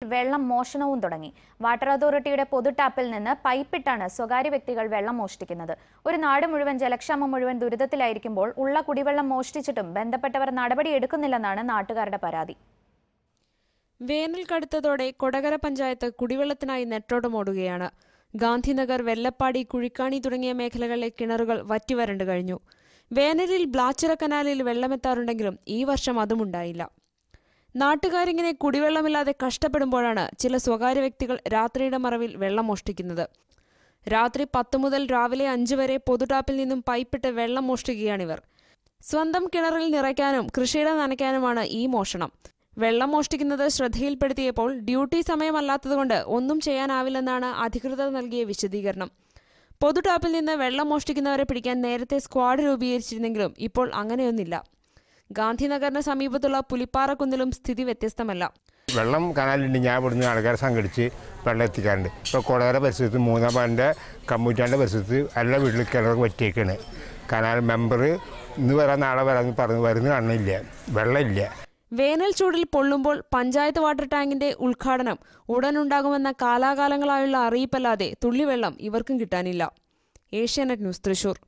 വെള്ളം മോഷണവും തുടങ്ങി വാട്ടർ അതോറിറ്റിയുടെ പൊതു ടാപ്പിൽ നിന്ന് പൈപ്പിട്ടാണ് സ്വകാര്യ വ്യക്തികൾ വെള്ളം മോഷ്ടിക്കുന്നത് ഒരു നാട് മുഴുവൻ ജലക്ഷാമം മുഴുവൻ ദുരിതത്തിലായിരിക്കുമ്പോൾ ഉള്ള കുടിവെള്ളം മോഷ്ടിച്ചിട്ടും ബന്ധപ്പെട്ടവർ നടപടിയെടുക്കുന്നില്ലെന്നാണ് നാട്ടുകാരുടെ പരാതി വേനൽ കടുത്തതോടെ കൊടകര പഞ്ചായത്ത് കുടിവെള്ളത്തിനായി നെട്ടോട്ടമോടുകയാണ് ഗാന്ധിനഗർ വെല്ലപ്പാടി കുഴിക്കാണി തുടങ്ങിയ മേഖലകളിലെ കിണറുകൾ വറ്റിവരണ്ടു കഴിഞ്ഞു വേനലിൽ ബ്ലാച്ചിറ കനാലിൽ വെള്ളമെത്താറുണ്ടെങ്കിലും ഈ വർഷം അതുമുണ്ടായില്ല നാട്ടുകാരിങ്ങനെ കുടിവെള്ളമില്ലാതെ കഷ്ടപ്പെടുമ്പോഴാണ് ചില സ്വകാര്യ വ്യക്തികൾ രാത്രിയുടെ മറവിൽ വെള്ളം മോഷ്ടിക്കുന്നത് രാത്രി പത്ത് മുതൽ രാവിലെ അഞ്ച് വരെ പൊതുടാപ്പിൽ നിന്നും പൈപ്പിട്ട് വെള്ളം മോഷ്ടിക്കുകയാണിവർ സ്വന്തം കിണറിൽ നിറയ്ക്കാനും കൃഷിയിടം നനയ്ക്കാനുമാണ് ഈ മോഷണം വെള്ളം മോഷ്ടിക്കുന്നത് ശ്രദ്ധയിൽപ്പെടുത്തിയപ്പോൾ ഡ്യൂട്ടി സമയമല്ലാത്തതുകൊണ്ട് ഒന്നും ചെയ്യാനാവില്ലെന്നാണ് അധികൃതർ നൽകിയ വിശദീകരണം പൊതുടാപ്പിൽ നിന്ന് വെള്ളം മോഷ്ടിക്കുന്നവരെ പിടിക്കാൻ നേരത്തെ സ്ക്വാഡ് രൂപീകരിച്ചിരുന്നെങ്കിലും ഇപ്പോൾ അങ്ങനെയൊന്നില്ല ഗാന്ധിനഗറിന് സമീപത്തുള്ള പുലിപ്പാറക്കുന്നിലും സ്ഥിതി വ്യത്യസ്തമല്ല വെള്ളം കനാലുണ്ട് ഞാൻ ഇവിടുന്ന് ആൾക്കാരെ സംഘടിച്ച് വെള്ളം എത്തിക്കാറുണ്ട് ഇപ്പോൾ കൊടകര പരിസരത്ത് മൂന്നാം പാലിൻ്റെ കമ്മൂറ്റാൻ്റെ പരിസരത്ത് എല്ലാ വീട്ടിൽ കിണർ പറ്റിയേക്കാണ് കനാൽ മെമ്പർ ഇന്ന് വരാൻ നാളെ വരാമെന്ന് പറഞ്ഞ് വരുന്ന കാണുന്നില്ല വെള്ളമില്ല വേനൽ ചൂടിൽ പൊള്ളുമ്പോൾ പഞ്ചായത്ത് വാട്ടർ ടാങ്കിന്റെ ഉദ്ഘാടനം ഉടനുണ്ടാകുമെന്ന കാലാകാലങ്ങളായുള്ള അറിയിപ്പല്ലാതെ തുള്ളിവെള്ളം ഇവർക്കും കിട്ടാനില്ല ഏഷ്യാനെറ്റ് ന്യൂസ് തൃശൂർ